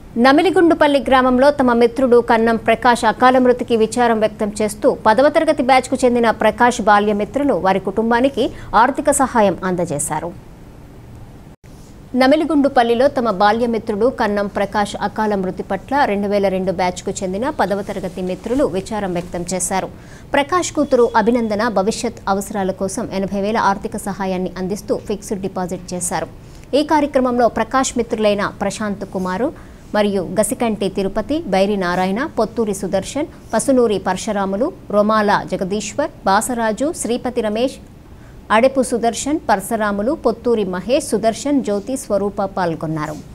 నమిలిగుండుపల్లి గ్రామంలో తమ మిత్రుడు కన్నం ప్రకాష్ అకాల మృతికి విచారం వ్యక్తం చేస్తూ పదవ తరగతి బ్యాచ్కు చెందిన ప్రకాష్ బాల్యమిత్రులు వారి కుటుంబానికి ఆర్థిక సహాయం అందజేశారు నమిలిగుండుపల్లిలో తమ బాల్యమిత్రుడు కన్నం ప్రకాష్ అకాల మృతి పట్ల రెండు వేల రెండు బ్యాచ్కు చెందిన పదవ తరగతి మిత్రులు విచారం వ్యక్తం చేశారు ప్రకాష్ కూతురు అభినందన భవిష్యత్ అవసరాల కోసం ఎనభై వేల ఆర్థిక సహాయాన్ని అందిస్తూ ఫిక్స్డ్ డిపాజిట్ చేశారు ఈ కార్యక్రమంలో ప్రకాష్ మిత్రులైన ప్రశాంత్ కుమారు మరియు గసికంటి తిరుపతి బైరి నారాయణ పొత్తూరి సుదర్శన్ పసునూరి పరశురాములు రొమాల జగదీశ్వర్ బాసరాజు శ్రీపతి రమేష్ అడెపు సుదర్శన్ పరశురాములు పొత్తూరి మహేష్ సుదర్శన్ జ్యోతి స్వరూప పాల్గొన్నారు